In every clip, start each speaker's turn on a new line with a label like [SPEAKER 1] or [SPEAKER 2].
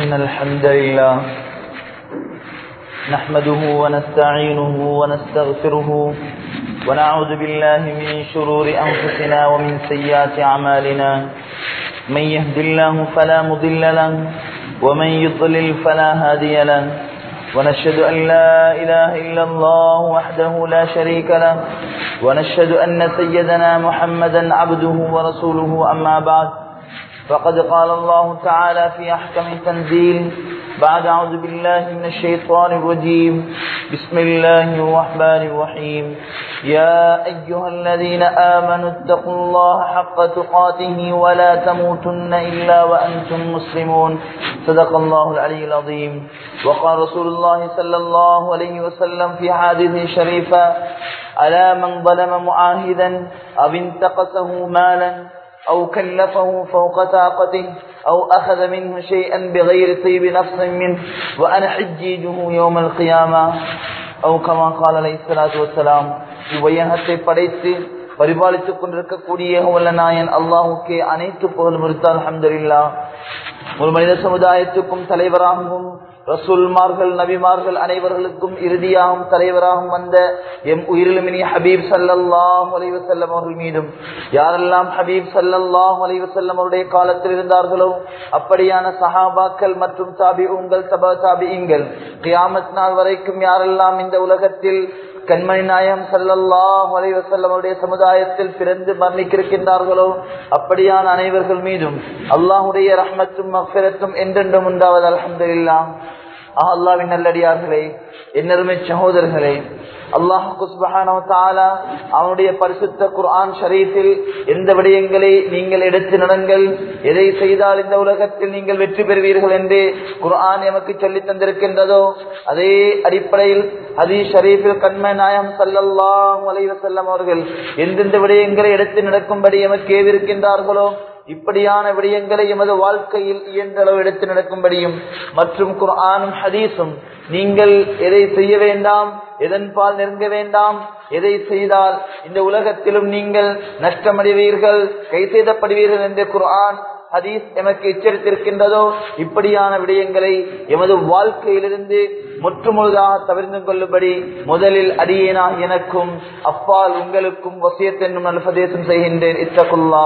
[SPEAKER 1] إن الحمد لله نحمده ونستعينه ونستغفره ونعوذ بالله من شرور أنفسنا ومن سيئات أعمالنا من يهد الله فلا مضل له ومن يضلل فلا هادي له ونشهد أن لا إله إلا الله وحده لا شريك له ونشهد أن سيدنا محمدا عبده ورسوله أما بعد فقد قال الله تعالى في أحكم تنزيل بعد أعوذ بالله من الشيطان الرجيم بسم الله الرحمن الرحيم يا أيها الذين آمنوا اتقوا الله حق تقاته ولا تموتن إلا وأنتم مسلمون صدق الله العلي العظيم وقال رسول الله صلى الله عليه وسلم في حديث شريفة ألا من ظلم معاهدا أو انتقصه مالا أو كلفه فوق طاقته أو أخذ منه شيئا بغير طيب نفس منه وأنا حجيجه يوم القيامة أو كما قال عليه الصلاة والسلام இவ்வையகத்தை படைத்து பரிபாலித்துக் கொண்டிருக்கக்கூடிய வல்ல நாயன் அல்லாஹுக்கே அனைத்து புகழ் முறித்தால் அஹமதுல்லா ஒரு மனித சமுதாயத்துக்கும் தலைவராகவும் ரசூல்மார்கள் நபிமார்கள் அனைவர்களுக்கும் இறுதியாகவும் தலைவராகவும் வந்த எம் உயிரிலுமினி ஹபீப் சல்லாஹ் அலைவசல்லம் அவர்கள் மீதும் யாரெல்லாம் ஹபீப் சல்லாஹ் அலைவசல்லம் அவருடைய காலத்தில் இருந்தார்களோ அப்படியான சஹாபாக்கள் மற்றும் தாபி உங்கள் தபா தாபிங்கள் கியாமத் நாள் வரைக்கும் யாரெல்லாம் இந்த உலகத்தில் கண்மணி நாயம் சல்லல்லாஹ் அலைவசல்லமுடைய சமுதாயத்தில் பிறந்து மரணிக்கிருக்கின்றார்களோ அப்படியான அனைவர்கள் மீதும் அல்லாஹுடைய ரஹ்மத்தும் மஃபிரத்தும் என்றென்றும் உண்டாவது அலமதுல்லா அல்லாவின் நல்லடியார்களே என்னருமை சகோதரர்களே அல்லாஹு அவனுடைய பரிசுத்த குர்ஆன் ஷரீஃபில் எந்த விடயங்களை நீங்கள் எடுத்து நடங்கள் எதை செய்தால் இந்த உலகத்தில் நீங்கள் வெற்றி பெறுவீர்கள் என்று குர்ஆன் எமக்கு சொல்லி தந்திருக்கின்றதோ அதே அடிப்படையில் ஹதி ஷரீஃபில் கண்மை நாயம் சல்லல்லாஹ் அலைவசல்லம் அவர்கள் எந்தெந்த விடயங்களை எடுத்து நடக்கும்படி எமக்கு ஏவிருக்கின்றார்களோ இப்படியான விடயங்களை எமது வாழ்க்கையில் இயன்றளவு எடுத்து நடக்கும்படியும் மற்றும் குர்ஆனும் ஹதீஸும் நீங்கள் எதை செய்ய வேண்டாம் எதன்பால் நெருங்க வேண்டாம் எதை செய்தால் இந்த உலகத்திலும் நீங்கள் நஷ்டமடைவீர்கள் கை செய்தப்படுவீர்கள் என்று குர்ஆன் ஹதீஸ் எமக்கு எச்சரித்திருக்கின்றதோ இப்படியான விடயங்களை எமது வாழ்க்கையிலிருந்து முற்றுமுழுதாக தவிர்த்து கொள்ளும்படி முதலில் அடியேனாக எனக்கும் அப்பால் உங்களுக்கும் வசியத்தென்னும் நல்பதேசம் செய்கின்றேன் இத்தகுல்லா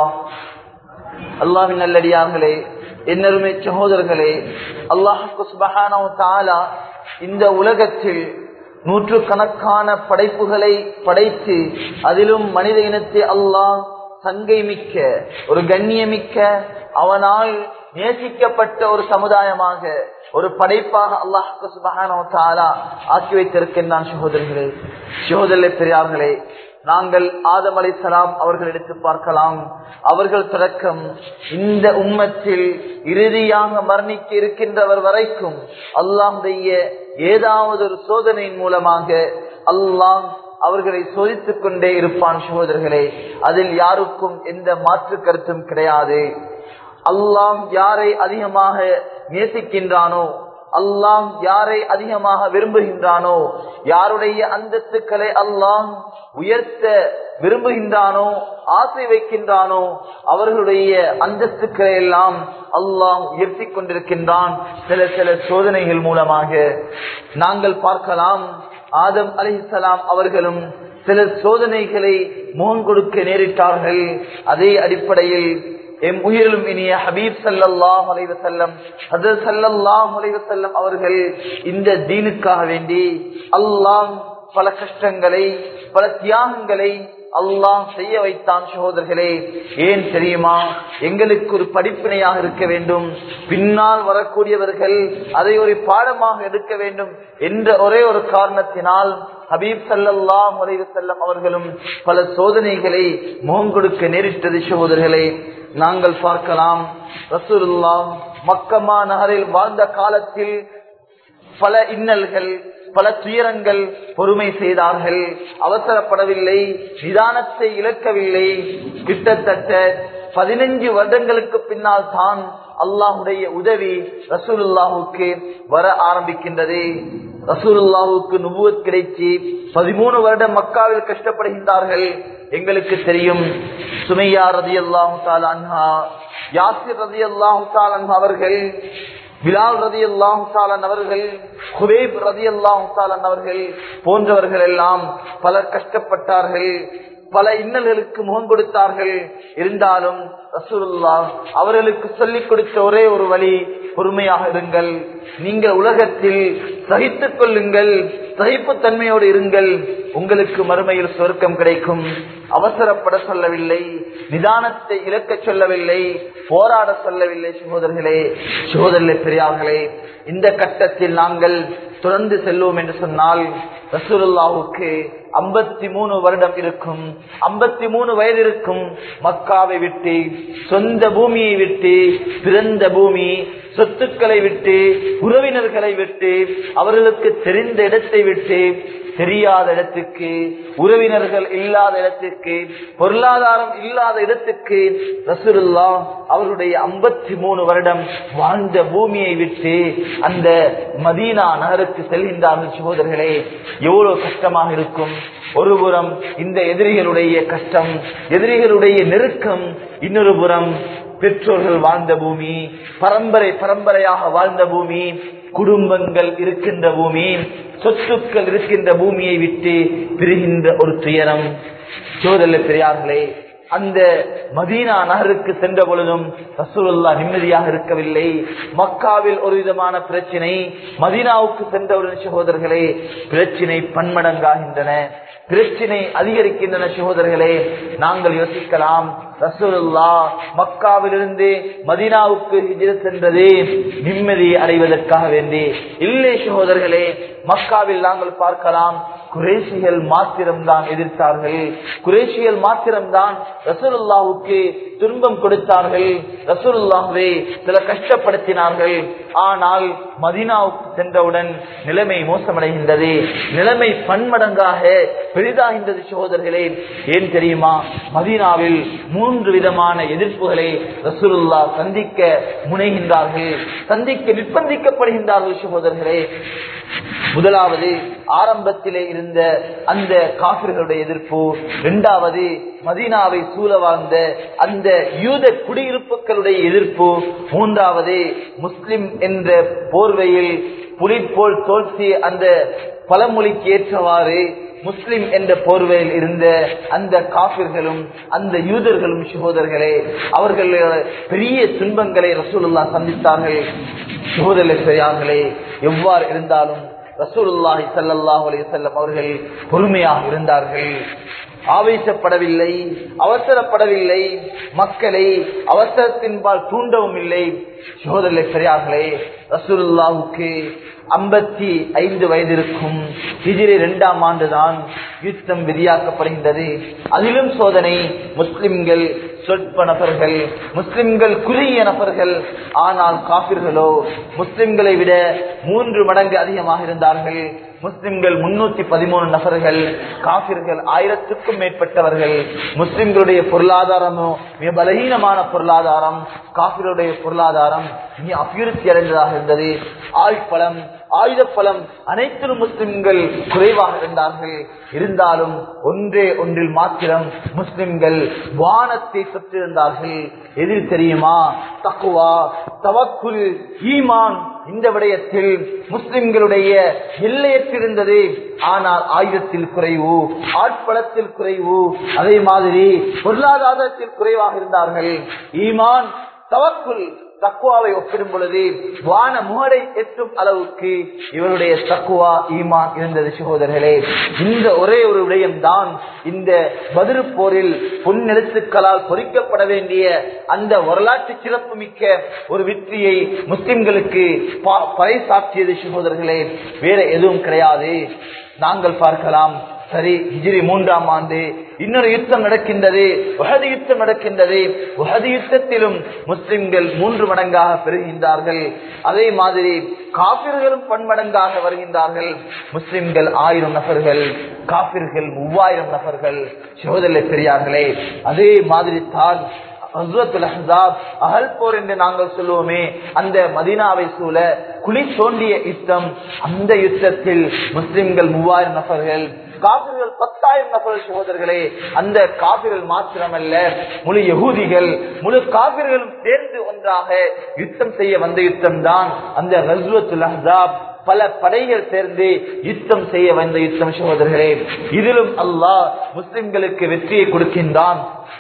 [SPEAKER 1] அல்லாவின் நல்லடியார்களே என்னருமே சகோதரர்களே அல்லாஹுக்கு சுபஹானோ தாலா இந்த உலகத்தில் நூற்று கணக்கான படைப்புகளை படைத்து அதிலும் மனித இனத்தை அல்லாஹ் சங்கை மிக்க ஒரு கண்ணியமிக்க அவனால் நேசிக்கப்பட்ட ஒரு சமுதாயமாக ஒரு படைப்பாக அல்லாஹுக்கு சுபஹானோ தாலா ஆக்கி வைத்திருக்கின்றான் சகோதரர்களே சகோதரர்களே பெரியார்களே நாங்கள் ஆதம் அலை சலாம் அவர்கள் எடுத்து பார்க்கலாம் அவர்கள் தொடக்கம் இந்த உம்மத்தில் இறுதியாக மரணிக்க இருக்கின்றவர் வரைக்கும் அல்லாஹுடைய ஏதாவது ஒரு சோதனையின் மூலமாக அல்லாஹ் அவர்களை சோதித்துக் கொண்டே இருப்பான் சகோதரர்களே அதில் யாருக்கும் எந்த மாற்று கருத்தும் கிடையாது அல்லாம் யாரை அதிகமாக நேசிக்கின்றானோ அல்லாம் யாரை அதிகமாக விரும்புகின்றானோ யாருடைய அந்தஸ்துக்களை அல்லாம் உயர்த்த விரும்புகின்றானோ ஆசை வைக்கின்றானோ அவர்களுடைய அந்தஸ்துக்களை எல்லாம் அல்லாம் உயர்த்தி கொண்டிருக்கின்றான் சில சில சோதனைகள் மூலமாக நாங்கள் பார்க்கலாம் ஆதம் அலிசலாம் அவர்களும் சில சோதனைகளை முகம் கொடுக்க நேரிட்டார்கள் அதே அடிப்படையில் எம் உயிரிலும் இனிய ஹபீப் சல்லாஹ் அலைவசல்லம் ஹதர் சல்லாஹ் அலைவசல்லம் அவர்கள் இந்த தீனுக்காக வேண்டி அல்லாம் பல கஷ்டங்களை பல தியாகங்களை அல்லாஹ் செய்ய வைத்தான் சகோதரர்களே ஏன் தெரியுமா எங்களுக்கு ஒரு படிப்பினையாக இருக்க வேண்டும் பின்னால் வரக்கூடியவர்கள் அதை ஒரு பாடமாக எடுக்க வேண்டும் என்ற ஒரே ஒரு காரணத்தினால் ஹபீப் சல்லாஹ் செல்லம் அவர்களும் பல சோதனைகளை முகம் கொடுக்க நேரிட்டது சகோதரர்களே நாங்கள் பார்க்கலாம் ரசூலுல்லா மக்கமா நகரில் வாழ்ந்த காலத்தில் பல இன்னல்கள் பல துயரங்கள் பொறுமை செய்தார்கள் அவசரப்படவில்லை நிதானத்தை இழக்கவில்லை கிட்டத்தட்ட பதினஞ்சு வருடங்களுக்கு பின்னால் தான் அல்லாஹுடைய உதவி ரசூலுல்லாஹுக்கு வர ஆரம்பிக்கின்றது ரசூலுல்லாஹுக்கு நுபுவத் கிடைச்சி பதிமூணு வருடம் மக்காவில் கஷ்டப்படுகின்றார்கள் எங்களுக்கு தெரியும் சுமையா ரதி அல்லாஹு தாலான்ஹா யாசிர் ரதி அல்லாஹு தாலான்ஹா அவர்கள் பிலால் ரதி அல்லாஹாலன் அவர்கள் ஹுபேப் ரதி அல்லாஹாலன் அவர்கள் போன்றவர்கள் எல்லாம் பலர் கஷ்டப்பட்டார்கள் பல இன்னல்களுக்கு முகம் கொடுத்தார்கள் இருந்தாலும் ரசூலுல்லா அவர்களுக்கு சொல்லிக் கொடுத்த ஒரே ஒரு வழி பொறுமையாக இருங்கள் நீங்கள் உலகத்தில் சகித்துக் கொள்ளுங்கள் சகிப்புத்தன்மையோடு இருங்கள் உங்களுக்கு மறுமையில் சொர்க்கம் கிடைக்கும் அவசரப்பட சொல்லவில்லை நிதானத்தை இழக்க சொல்லவில்லை போராட சொல்லவில்லை சகோதரர்களே சகோதரர்களே பெரியார்களே இந்த கட்டத்தில் நாங்கள் தொடர்ந்து செல்வோம் என்று சொன்னால் ரசூலுல்லாவுக்கு ஐம்பத்தி மூணு வருடம் இருக்கும் ஐம்பத்தி மூணு வயது இருக்கும் மக்காவை விட்டு சொந்த பூமியை விட்டு பிறந்த பூமி சொத்துக்களை விட்டு உறவினர்களை விட்டு அவர்களுக்கு தெரிந்த இடத்தை விட்டு தெரியாத இடத்துக்கு உறவினர்கள் இல்லாத இடத்துக்கு பொருளாதாரம் இல்லாத இடத்துக்கு ரசூலுல்லா அவருடைய ஐம்பத்தி மூணு வருடம் வாழ்ந்த பூமியை விட்டு அந்த மதீனா நகருக்கு செல்கின்றார்கள் சகோதரர்களே எவ்வளவு கஷ்டமாக இருக்கும் ஒருபுறம் இந்த எதிரிகளுடைய கஷ்டம் எதிரிகளுடைய நெருக்கம் இன்னொரு புறம் பெற்றோர்கள் வாழ்ந்த பூமி பரம்பரை பரம்பரையாக வாழ்ந்த பூமி குடும்பங்கள் இருக்கின்ற பூமி சொத்துக்கள் இருக்கின்ற பூமியை விட்டு பிரிகின்ற ஒரு துயரம் சோதல்ல பெரியார்களே அந்த மதீனா நகருக்கு சென்ற பொழுதும் ரசூலுல்லா நிம்மதியாக இருக்கவில்லை மக்காவில் ஒரு விதமான பிரச்சினை மதீனாவுக்கு சென்றவுடன் சகோதரர்களே பிரச்சினை பன்மடங்காகின்றன பிரச்சினை அதிகரிக்கின்றன சகோதரர்களே நாங்கள் யோசிக்கலாம் ரசூலுல்லா மக்காவிலிருந்து மதீனாவுக்கு ஹிஜ்ரத் சென்றது நிம்மதி அடைவதற்காக வேண்டி இல்லை சகோதரர்களே மக்காவில் நாங்கள் பார்க்கலாம் குரேஷிகள் மாத்திரம்தான் எதிர்த்தார்கள் குரேஷிகள் மாத்திரம்தான் ரசூலுல்லாவுக்கு துன்பம் கொடுத்தார்கள் ரசூலுல்லாஹுவை சில கஷ்டப்படுத்தினார்கள் ஆனால் மதீனாவுக்கு சென்றவுடன் நிலைமை மோசமடைகின்றது நிலைமை பன்மடங்காக பெரிதாகின்றது சகோதரர்களே ஏன் தெரியுமா மதீனாவில் மூன்று விதமான எதிர்ப்புகளை ரசூலுல்லா சந்திக்க முனைகின்றார்கள் சந்திக்க நிர்பந்திக்கப்படுகின்றார்கள் சகோதரர்களே முதலாவது ஆரம்பத்திலே இருந்த அந்த காபிர்களுடைய எதிர்ப்பு இரண்டாவது மதீனாவை சூழ வாழ்ந்த அந்த யூத குடியிருப்புகளுடைய எதிர்ப்பு மூன்றாவது முஸ்லிம் என்ற போர்வையில் புலி போல் தோல்சி அந்த பழமொழிக்கு ஏற்றவாறு முஸ்லிம் என்ற போர்வையில் இருந்த அந்த காபிர்களும் அந்த யூதர்களும் சகோதரர்களே அவர்கள் பெரிய துன்பங்களை ரசூலுல்லா சந்தித்தார்கள் சகோதர பெரியார்களே எவ்வாறு இருந்தாலும் ரசூலுல்லாஹி ஸல்லல்லாஹு அலைஹி வஸல்லம் அவர்கள் பொறுமையாக இருந்தார்கள் ஆவேசப்படவில்லை அவசரப்படவில்லை மக்களை அவசரத்தின்பால் தூண்டவும் இல்லை சகோதரர்களே பெரியார்களே ரசூலுல்லாவுக்கு ஐம்பத்தி ஐந்து வயது இருக்கும் ஹிஜிரி இரண்டாம் ஆண்டுதான் யுத்தம் விதியாக்கப்படுகின்றது அதிலும் சோதனை முஸ்லிம்கள் சொற்ப நபர்கள் முஸ்லிம்கள் குறுகிய நபர்கள் ஆனால் காபிர்களோ முஸ்லிம்களை விட மூன்று மடங்கு அதிகமாக இருந்தார்கள் முஸ்லிம்கள் முன்னூத்தி பதிமூணு நபர்கள் காபிர்கள் ஆயிரத்துக்கும் மேற்பட்டவர்கள் முஸ்லிம்களுடைய பொருளாதாரமோ மிக பலகீனமான பொருளாதாரம் காபிர்களுடைய பொருளாதாரம் மிக அபிவிருத்தி அடைந்ததாக இருந்தது ஆழ்பலம் ஆயுதப்பலம் அனைத்திலும் முஸ்லிம்கள் குறைவாக இருந்தார்கள் இருந்தாலும் ஒன்றே ஒன்றில் மாத்திரம் முஸ்லிம்கள் வானத்தை பெற்றிருந்தார்கள் எதில் தெரியுமா தக்குவா தவக்குல் ஈமான் இந்த விடயத்தில் முஸ்லிம்களுடைய எல்லையற்றிருந்தது ஆனால் ஆயுதத்தில் குறைவு ஆட்பலத்தில் குறைவு அதே மாதிரி பொருளாதாரத்தில் குறைவாக இருந்தார்கள் ஈமான் தவக்குல் தக்குவாவை ஒப்பிடும் பொழுது வான முகடை எட்டும் அளவுக்கு இவருடைய தக்குவா ஈமான் இருந்தது சகோதரர்களே இந்த ஒரே ஒரு விடயம்தான் இந்த பதிரு போரில் பொன்னெழுத்துக்களால் பொறிக்கப்பட வேண்டிய அந்த வரலாற்று சிறப்பு மிக்க ஒரு வெற்றியை முஸ்லிம்களுக்கு பறைசாற்றியது சகோதரர்களே வேற எதுவும் கிடையாது நாங்கள் பார்க்கலாம் சரி ஹிஜிரி மூன்றாம் ஆண்டு இன்னொரு யுத்தம் நடக்கின்றது உஹது யுத்தம் நடக்கின்றது உஹது யுத்தத்திலும் முஸ்லிம்கள் மூன்று மடங்காக பெறுகின்றார்கள் அதே மாதிரி காபிர்களும் பன்மடங்காக வருகின்றார்கள் முஸ்லிம்கள் ஆயிரம் நபர்கள் காபிர்கள் மூவாயிரம் நபர்கள் சோதனை பெரியார்களே அதே மாதிரி தான் அகல் போர் என்று நாங்கள் சொல்லுவோமே அந்த மதினாவை சூழ குழி தோண்டிய யுத்தம் அந்த யுத்தத்தில் முஸ்லிம்கள் மூவாயிரம் நபர்கள் காபிர்கள் பத்தாயிரம் நபர்கள் சகோதரர்களே அந்த காபிர்கள் மாத்திரமல்ல முழு யகூதிகள் முழு காபிர்களும் சேர்ந்து ஒன்றாக யுத்தம் செய்ய வந்த யுத்தம் தான் அந்த ரஸ்வத்துல் அஹ்ஸாப் பல படைகள் சேர்ந்து யுத்தம் செய்ய வந்த யுத்தம் சகோதரர்களே இதிலும் அல்லாஹ் முஸ்லிம்களுக்கு வெற்றியை கொடுக்கின்றான்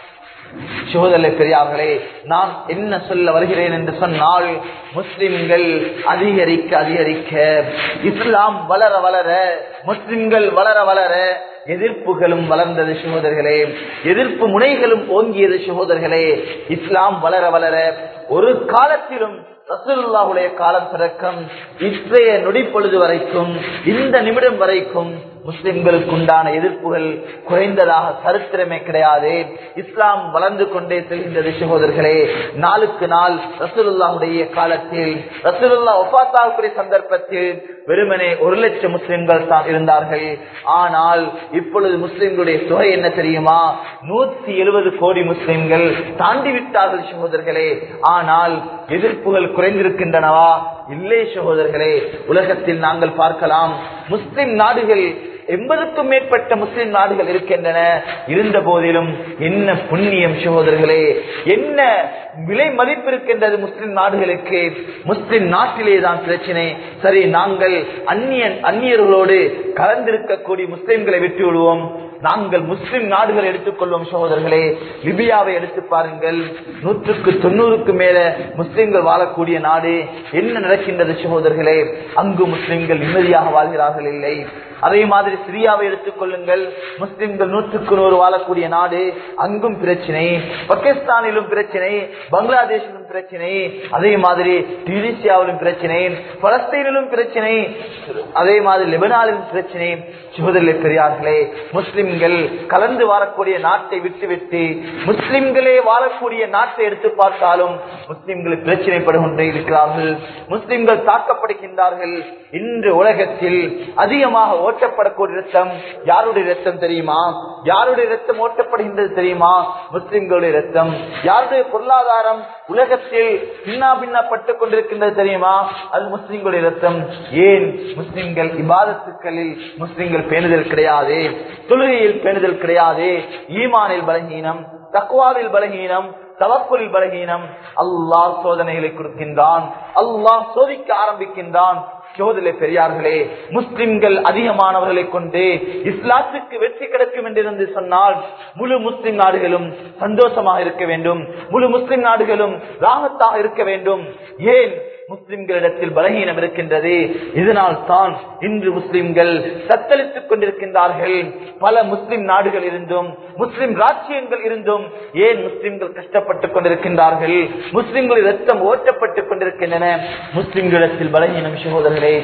[SPEAKER 1] சோதலை பெரியார்களே நான் என்ன சொல்ல வருகிறேன் என்று சொன்னால் முஸ்லிம்கள் அதிகரிக்க அதிகரிக்க இஸ்லாம் வளர வளர முஸ்லிம்கள் வளர வளர எதிர்ப்புகளும் வளர்ந்தது சகோதரர்களே எதிர்ப்பு முனைகளும் ஓங்கியது சகோதரர்களே இஸ்லாம் வளர வளர ஒரு காலத்திலும் ரசூலுல்லாஹுடைய காலம் தொடக்கம் இன்றைய நொடிப்பொழுது வரைக்கும் இந்த நிமிடம் வரைக்கும் முஸ்லிம்களுக்கு உண்டான எதிர்ப்புகள் குறைந்ததாக சரித்திரமே கிடையாது இஸ்லாம் வளர்ந்து கொண்டே செல்கின்றது சகோதரர்களே நாளுக்கு நாள் ரசூலுல்லாஹுடைய காலத்தில் ரசூலுல்லா ஒப்பாத்தாவுக்குரிய சந்தர்ப்பத்தில் வெறுமனே ஒரு லட்சம் முஸ்லிம்கள் தான் இருந்தார்கள் ஆனால் இப்பொழுது முஸ்லிம்களுடைய தொகை என்ன தெரியுமா நூத்தி எழுபது கோடி முஸ்லிம்கள் தாண்டி விட்டார்கள் சகோதரர்களே ஆனால் எதிர்ப்புகள் குறைந்திருக்கின்றனவா இல்லை சகோதரர்களே உலகத்தில் நாங்கள் பார்க்கலாம் முஸ்லிம் நாடுகள் எண்பதுக்கும் மேற்பட்ட முஸ்லிம் நாடுகள் இருக்கின்றன இருந்த போதிலும் என்ன புண்ணியம் சகோதரர்களே என்ன விலை மதிப்பு இருக்கின்றது முஸ்லிம் நாடுகளுக்கு முஸ்லிம் நாட்டிலே தான் பிரச்சனை சரி நாங்கள் அந்நியன் அந்நியர்களோடு கலந்திருக்கக்கூடிய முஸ்லிம்களை விட்டு விடுவோம் நாங்கள் முஸ்லிம் நாடுகளை எடுத்துக்கொள்வோம் சகோதரர்களே லிபியாவை எடுத்து பாருங்கள் நூற்றுக்கு தொண்ணூறுக்கு மேல முஸ்லிம்கள் வாழக்கூடிய நாடு என்ன நடக்கின்றது சகோதரர்களே அங்கு முஸ்லிம்கள் நிம்மதியாக வாழ்கிறார்கள் இல்லை அதே மாதிரி சிரியாவை எடுத்துக் கொள்ளுங்கள் முஸ்லிம்கள் நூற்றுக்கு நூறு வாழக்கூடிய நாடு அங்கும் பிரச்சனை பாகிஸ்தானிலும் பிரச்சனை பங்களாதேஷிலும் பிரச்சனை அதே மாதிரி டியூனிசியாவிலும் பிரச்சனை பலஸ்தீனிலும் பிரச்சனை அதே மாதிரி லெபனானிலும் பிரச்சனை சுகதலை பெரியார்களே முஸ்லிம்கள் கலந்து வாழக்கூடிய நாட்டை விட்டுவிட்டு முஸ்லிம்களே வாழக்கூடிய நாட்டை எடுத்து பார்த்தாலும் முஸ்லிம்கள் பிரச்சனைப்படுகின்றே இருக்கிறார்கள் முஸ்லிம்கள் தாக்கப்படுகின்றார்கள் இன்று உலகத்தில் அதிகமாக ஓட்டப்படக்கூடிய ரத்தம் யாருடைய ரத்தம் தெரியுமா யாருடைய ரத்தம் ஓட்டப்படுகின்றது தெரியுமா முஸ்லிம்களுடைய ரத்தம் யாருடைய பொருளாதாரம் உலகத்தில் பின்னா பின்னப்பட்டுக் கொண்டிருக்கின்றது தெரியுமா அது முஸ்லிம்களுடைய ரத்தம் ஏன் முஸ்லிம்கள் இபாதத்துக்களில் முஸ்லிம்கள் பேணுதல் கிடையாது தொழுகையில் பேணுதல் கிடையாது ஈமானில் பலகீனம் தக்குவாவில் பலகீனம் தவக்குலில் பலகீனம் அல்லாஹ் சோதனைகளை கொடுக்கின்றான் அல்லாஹ் சோதிக்க ஆரம்பிக்கின்றான் சோதனை பெரியார்களே முஸ்லிம்கள் அதிகமானவர்களை கொண்டு இஸ்லாத்துக்கு வெற்றி கிடைக்கும் என்று சொன்னால் முழு முஸ்லிம் நாடுகளும் சந்தோஷமாக இருக்க வேண்டும் முழு முஸ்லிம் நாடுகளும் ராகத்தாக இருக்க வேண்டும் ஏன் முஸ்லிம்களிடத்தில் பலகீனம் இருக்கின்றது இதனால் தான் இன்று முஸ்லிம்கள் தத்தளித்துக் கொண்டிருக்கின்றார்கள் பல முஸ்லிம் நாடுகள் இருந்தும் முஸ்லிம் ராஜ்யங்கள் இருந்தும் ஏன் முஸ்லிம்கள் கஷ்டப்பட்டுக் கொண்டிருக்கின்றார்கள் முஸ்லிம்களின் ரத்தம் ஓட்டப்பட்டுக் கொண்டிருக்கின்றன முஸ்லிம்களிடத்தில் பலகீனம் சகோதரர்களே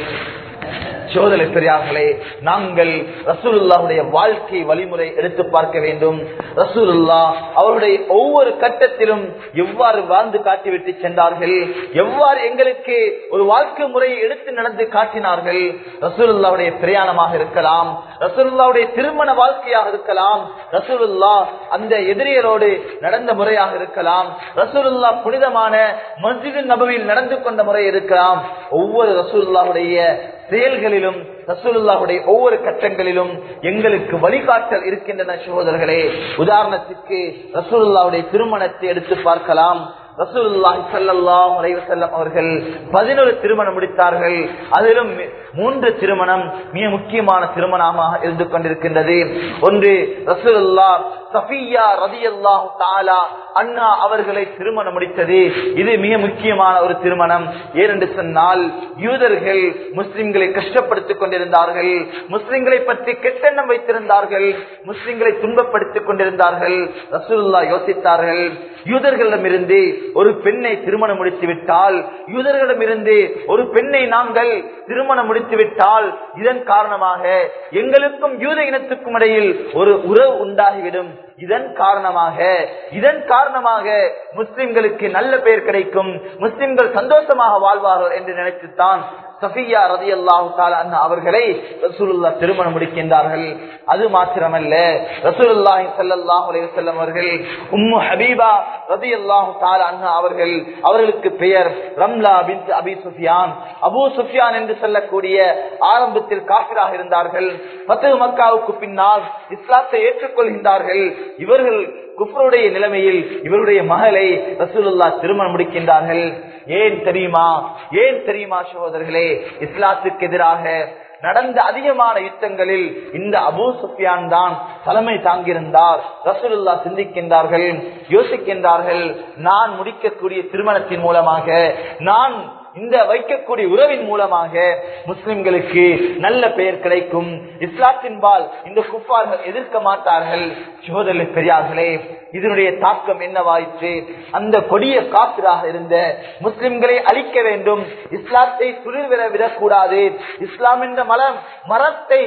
[SPEAKER 1] சோதனை பெரியார்களே நாங்கள் ரசூலுல்லாவுடைய வாழ்க்கை வழிமுறை எடுத்து பார்க்க வேண்டும் ரசூலுல்லா அவருடைய ஒவ்வொரு கட்டத்திலும் எவ்வாறு வாழ்ந்து காட்டிவிட்டு சென்றார்கள் எவ்வாறு எங்களுக்கு ஒரு வாழ்க்கை முறையை எடுத்து நடந்து காட்டினார்கள் ரசூலுல்லாவுடைய பிரயாணமாக இருக்கலாம் ரசூலுல்லாவுடைய திருமண வாழ்க்கையாக இருக்கலாம் ரசூலுல்லா அந்த எதிரியரோடு நடந்த முறையாக இருக்கலாம் ரசூலுல்லா புனிதமான மஸ்ஜிது நபவியில் நடந்து கொண்ட முறை இருக்கலாம் ஒவ்வொரு ரசூலுல்லாவுடைய செயல்களிலும் ரசூலுல்லாவுடைய ஒவ்வொரு கட்டங்களிலும் எங்களுக்கு வழிகாட்டல் இருக்கின்றன சகோதரர்களே உதாரணத்துக்கு ரசூலுல்லாவுடைய திருமணத்தை எடுத்து பார்க்கலாம் ரசூலுல்லாஹி ஸல்லல்லாஹு அலைஹி வஸல்லம் அவர்கள் 11 திருமணம் முடித்தார்கள் அதிலும் மூன்று திருமணம் மிக முக்கியமான திருமணமாக இருந்து கொண்டிருக்கின்றது ஒன்று ரசூலுல்லாஹ் சஃபியா ரலியல்லாஹு தஆலா அண்ணா அவர்களை திருமணம் முடித்தது இது மிக முக்கியமான ஒரு திருமணம் ஏனென்று சொன்னால் யூதர்கள் முஸ்லிம்களை கஷ்டப்படுத்திக் கொண்டிருந்தார்கள் முஸ்லிம்களை பற்றி கெட்டெண்ணம் வைத்திருந்தார்கள் முஸ்லிம்களை துன்பப்படுத்திக் கொண்டிருந்தார்கள் ரசூலுல்லாஹ் யோசித்தார்கள் யூதர்களிடமிருந்து ஒரு பெண்ணை திருமணம் முடித்து விட்டால் யூதர்களிடமிருந்து ஒரு பெண்ணை நாங்கள் திருமணம் முடித்து விட்டால் இதன் காரணமாக எங்களுக்கும் யூத இனத்துக்கும் இடையில் ஒரு உறவு உண்டாகிவிடும் இதன் காரணமாக இதன் காரணமாக முஸ்லிம்களுக்கு நல்ல பெயர் கிடைக்கும் முஸ்லிம்கள் சந்தோஷமாக வாழ்வார்கள் என்று நினைத்துத்தான் சஃபியா ரதி அல்லாஹு அவர்களை ரசூலுல்லா திருமணம் முடிக்கின்றார்கள் அது மாத்திரமல்ல ரசூலுல்லாஹி ஸல்லல்லாஹு அலைஹி வஸல்லம் அவர்கள் உம்மு ஹபீபா ரதி அல்லாஹு அன்ஹா அவர்கள் அவர்களுக்கு பெயர் Ramla bint Abi Sufyan Abu Sufyan என்று சொல்லக்கூடிய ஆரம்பத்தில் காபிராக இருந்தார்கள் பத்து மக்காவுக்கு பின்னால் இஸ்லாத்தை ஏற்றுக்கொள்கின்றார்கள் இவர்கள் குஃபருடைய நிலைமையில் இவருடைய மகளை ரசூலுல்லா திருமணம் முடிக்கின்றார்கள் ஏன் தெரியுமா ஏன் தெரியுமா சகோதரர்களே இஸ்லாத்துக்கு எதிராக நடந்த அதிகமான யுத்தங்களில் இந்த அபூ சுஃபியான் தான் தலைமை தாங்கியிருந்தார் ரசூலுல்லா சிந்திக்கின்றார்கள் யோசிக்கின்றார்கள் நான் முடிக்கக்கூடிய திருமணத்தின் மூலமாக நான் இந்த வைக்கக்கூடிய உறவின் மூலமாக முஸ்லிம்களுக்கு நல்ல பெயர் கிடைக்கும் இஸ்லாத்தின்பால் இந்த குப்பார்கள் எதிர்க்க மாட்டார்கள் சோதனை பெரியார்களே இதனுடைய தாக்கம் என்னவாயிற்று அந்த கொடிய காப்பிராக இருந்த முஸ்லிம்களை அழிக்க வேண்டும் இஸ்லாத்தை துளிர்விட விடக்கூடாது இஸ்லாம் என்ற மலம் மரத்தை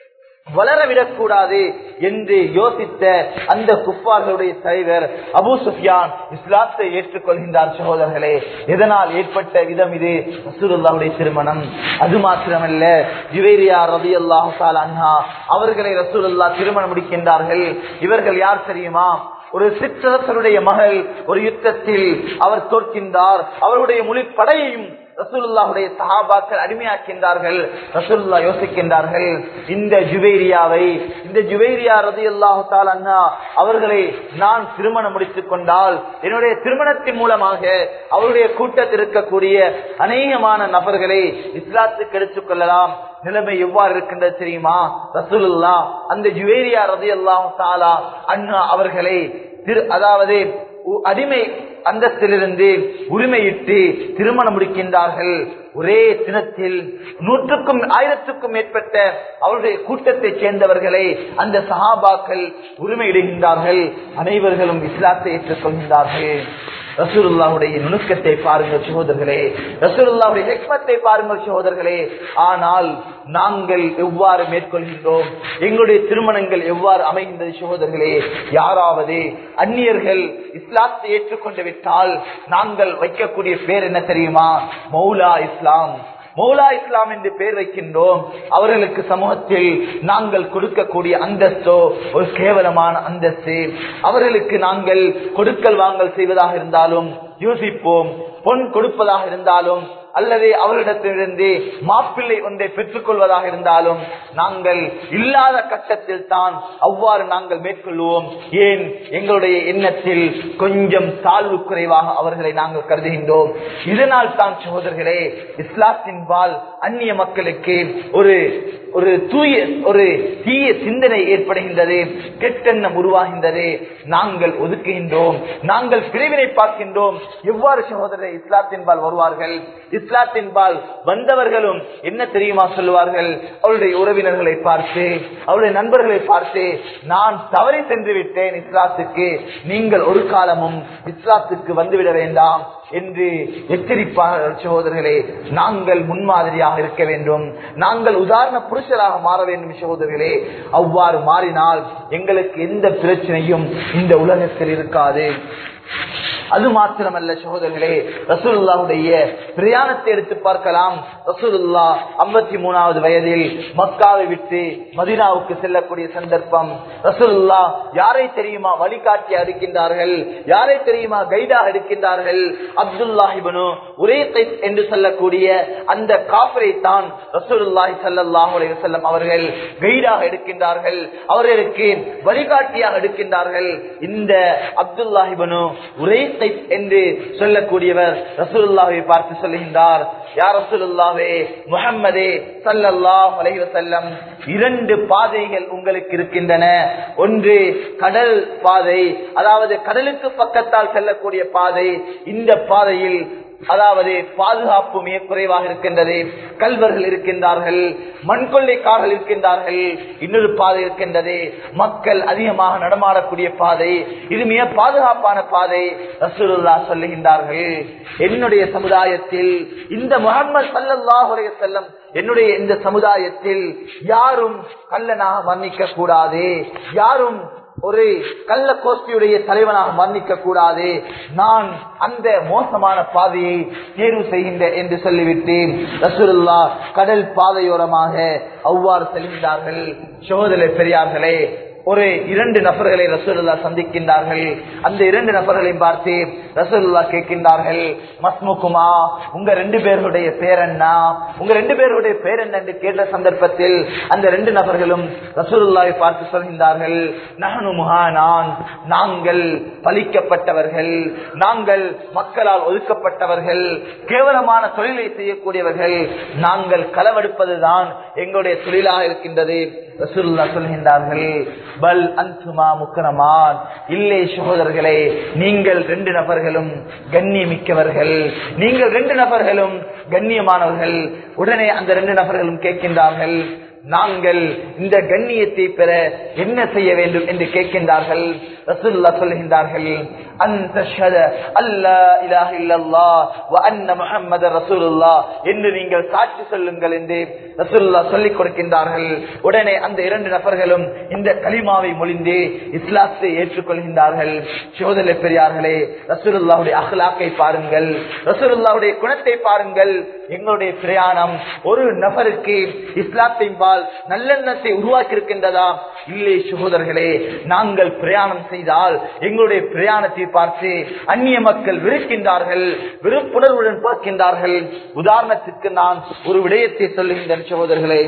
[SPEAKER 1] வளரவிடக்கூடாது என்று யோசித்த அந்த குப்பார்களுடைய தலைவர் அபு சுஃபியான் இஸ்லாத்தை ஏற்றுக்கொள்கின்றார் சகோதரர்களே எதனால் ஏற்பட்ட விதம் இது ரசூலுல்லாவுடைய திருமணம் அது மாத்திரமல்ல ஜுவேரியா ரவி அல்லாஹால் அண்ணா அவர்களை ரசூலுல்லா திருமணம் முடிக்கின்றார்கள் இவர்கள் யார் தெரியுமா ஒரு சிற்றரசருடைய மகள் ஒரு யுத்தத்தில் அவர் தோற்கின்றார் அவருடைய முழு படையையும் ரசூலுல்லாவுடைய சஹாபாக்கள் அடிமையாக்கின்றார்கள் ரசூலுல்லா யோசிக்கின்றார்கள் இந்த ஜுவேரியாவை இந்த ஜுவேரியா ரதி அல்லாஹு அண்ணா அவர்களை நான் திருமணம் முடித்துக் கொண்டால் என்னுடைய திருமணத்தின் மூலமாக அவருடைய கூட்டத்தில் இருக்கக்கூடிய அநேகமான நபர்களை இஸ்லாத்துக்கு எடுத்துக் கொள்ளலாம் நிலைமை எவ்வாறு இருக்கின்றது தெரியுமா ரசூலுல்லா அந்த ஜுவேரியா ரதி அல்லாஹு தாலா அண்ணா அவர்களை திரு அதாவது அடிமை அந்தஸ்திலிருந்து உரிமையிட்டு திருமணம் முடிக்கின்றார்கள் ஒரே தினத்தில் நூற்றுக்கும் ஆயிரத்துக்கும் மேற்பட்ட அவருடைய கூட்டத்தைச் சேர்ந்தவர்களை அந்த சஹாபாக்கள் உரிமையிடுகின்றார்கள் அனைவர்களும் இஸ்லாத்தை ஏற்றுக்கொள்கின்றார்கள் ரசூலுல்லாவுடைய நுணுக்கத்தை பாருங்கள் சகோதரர்களே ரசூலுல்லாவுடைய ஹெக்மத்தை பாருங்கள் சகோதரர்களே ஆனால் நாங்கள் எவ்வாறு மேற்கொள்கின்றோம் எங்களுடைய திருமணங்கள் எவ்வாறு அமைகின்றது சகோதரர்களே யாராவது அந்நியர்கள் இஸ்லாத்தை ஏற்றுக்கொண்டு விட்டால் நாங்கள் வைக்கக்கூடிய பேர் என்ன தெரியுமா மௌலா இஸ்லாம் மௌலா இஸ்லாம் என்று பெயர் வைக்கின்றோம் அவர்களுக்கு சமூகத்தில் நாங்கள் கொடுக்கக்கூடிய அந்தஸ்தோ ஒரு கேவலமான அந்தஸ்து அவர்களுக்கு நாங்கள் கொடுக்கல் வாங்கல் செய்வதாக இருந்தாலும் யோசிப்போம் பொன் கொடுப்பதாக இருந்தாலும் அல்லது அவரிடத்திலிருந்து மாப்பிள்ளை ஒன்றை பெற்றுக் கொள்வதாக இருந்தாலும் நாங்கள் இல்லாத கட்டத்தில் தான் அவ்வாறு நாங்கள் மேற்கொள்வோம் ஏன் எங்களுடைய எண்ணத்தில் கொஞ்சம் தாழ்வு குறைவாக அவர்களை நாங்கள் கருதுகின்றோம் இதனால் தான் சகோதரர்களே இஸ்லாத்தின் பால் அந்நிய மக்களுக்கு ஒரு ஒரு தூய ஒரு தீய சிந்தனை ஏற்படுகின்றது கெட்டெண்ணம் உருவாகின்றது நாங்கள் ஒதுக்குகின்றோம் நாங்கள் பிரிவினை பார்க்கின்றோம் எவ்வாறு சகோதரர் இஸ்லாத்தின்பால் வருவார்கள் இஸ்லாத்தின்பால் வந்தவர்களும் என்ன தெரியுமா சொல்லுவார்கள் அவருடைய உறவினர்களை பார்த்து அவருடைய நண்பர்களை பார்த்து நான் தவறி சென்று விட்டேன் இஸ்லாத்துக்கு நீங்கள் ஒரு காலமும் இஸ்லாத்துக்கு வந்துவிட வேண்டாம் என்று எச்சரிப்பார்கள் சகோதரர்களே நாங்கள் முன்மாதிரியாக இருக்க வேண்டும் நாங்கள் உதாரண புருஷராக மாற வேண்டும் சகோதரர்களே அவ்வாறு மாறினால் எங்களுக்கு எந்த பிரச்சனையும் இந்த உலகத்தில் இருக்காது அது மாத்திரமல்ல சகோதரர்களே ரசூலுல்லாவுடைய பிரயாணத்தை எடுத்து பார்க்கலாம் ரசூலுல்லா ஐம்பத்தி மூணாவது வயதில் மக்காவை விட்டு மதினாவுக்கு செல்லக்கூடிய சந்தர்ப்பம் ரசூலுல்லா யாரை தெரியுமா வழிகாட்டி அடிக்கின்றார்கள் யாரை தெரியுமா கைடாக எடுக்கின்றார்கள் அப்துல்லாஹிபனு ஒரே என்று சொல்லக்கூடிய அந்த காப்பரை தான் ரசூலுல்லாஹி சல்லாஹூ அலைஹி வஸல்லம் அவர்கள் கைடாக எடுக்கின்றார்கள் அவர்களுக்கு வழிகாட்டியாக எடுக்கின்றார்கள் இந்த அப்துல்லாஹிபனு ஒரே என்று சொல்லக்கூடியவர் ரசூலுல்லாவை பார்த்து சொல்லுகின்றார் யார் ரசூலுல்லாவே முகம்மதே சல்லல்லாஹ் அலைஹி வஸல்லம் இரண்டு பாதைகள் உங்களுக்கு இருக்கின்றன ஒன்று கடல் பாதை அதாவது கடலுக்கு பக்கத்தால் செல்லக்கூடிய பாதை இந்த பாதையில் அதாவது பாதுகாப்பு மிக குறைவாக இருக்கின்றது கல்வர்கள் இருக்கின்றார்கள் மண்கொள்ளைக்காரர்கள் இருக்கின்றார்கள் இன்னொரு பாதை இருக்கின்றது மக்கள் அதிகமாக நடமாடக்கூடிய பாதை இது மிக பாதுகாப்பான பாதை ரசூலுல்லா சொல்லுகின்றார்கள் என்னுடைய சமுதாயத்தில் இந்த முகமது சல்லாஹுடைய செல்லம் என்னுடைய இந்த சமுதாயத்தில் யாரும் கல்லனாக வர்ணிக்க கூடாது யாரும்
[SPEAKER 2] ஒரு கள்ள கோஷ்டியுடைய தலைவனாக மரணிக்க கூடாது நான் அந்த மோசமான பாதையை தேர்வு செய்கின்றேன் என்று சொல்லிவிட்டு ரசூலுல்லா கடல் பாதையோரமாக அவ்வாறு செல்கின்றார்கள் சோதனை பெரியார்களே ஒரு இரண்டு நபர்களை ரசூலுல்லா சந்திக்கின்றார்கள் அந்த இரண்டு நபர்களையும் பார்த்து ரசூலுல்லா கேட்கின்றார்கள் மஸ்முக்குமா உங்க ரெண்டு பேருடைய பேர் என்ன உங்க ரெண்டு பேருடைய பேர் என்ன என்று கேட்ட சந்தர்ப்பத்தில் அந்த ரெண்டு நபர்களும் ரசூலுல்லாவை பார்த்து சொல்கின்றார்கள் நகனு முகானான் நாங்கள் பலிக்கப்பட்டவர்கள் நாங்கள் மக்களால் ஒதுக்கப்பட்டவர்கள் கேவலமான தொழிலை செய்யக்கூடியவர்கள் நாங்கள் களவெடுப்பதுதான் எங்களுடைய தொழிலாக இருக்கின்றது ரசூலுல்லா சொல்கின்றார்கள் பல் அன்சுமா முக்கரமான் இல்லை சகோதரர்களே நீங்கள் ரெண்டு நபர்களும் கண்ணியமிக்கவர்கள் நீங்கள் ரெண்டு நபர்களும் கண்ணியமானவர்கள் உடனே அந்த ரெண்டு நபர்களும் கேட்கின்றார்கள் நாங்கள் இந்த கண்ணியத்தை பெற என்ன செய்ய வேண்டும் என்று கேட்கின்றார்கள் ரசூல்லா சொல்கின்றார்கள் அந்த அல்லா இலாஹ இல்லல்லாஹ் வ அன்ன முஹம்மது ரசூலுல்லாஹ் என்று நீங்கள் சாட்சி சொல்லுங்கள் என்று ரசூலுல்லாஹ் சொல்லிக் கொடுக்கின்றார்கள் உடனே அந்த இரண்டு நபர்களும் இந்த கலிமாவை மொழிந்து இஸ்லாத்தை ஏற்றுக்கொள்கின்றார்கள் சோதனை பெரியார்களே ரசூலுல்லாவுடைய அஹ்லாக்கை பாருங்கள் ரசூலுல்லாவுடைய குணத்தை பாருங்கள் எங்களுடைய பிரயாணம் ஒரு நபருக்கு இஸ்லாத்தின் பால் நல்லெண்ணத்தை உருவாக்கி இருக்கின்றதா இல்லை சகோதரர்களே நாங்கள் பிரயாணம் செய்தால் எங்களுடைய பிரயாணத்தை பார்த்து அந்நிய மக்கள் விருக்கின்றார்கள் விருப்புணர்வுடன் பார்க்கின்றார்கள் உதாரணத்திற்கு நான் ஒரு விடயத்தை சொல்லுகின்றேன் சகோதரர்களே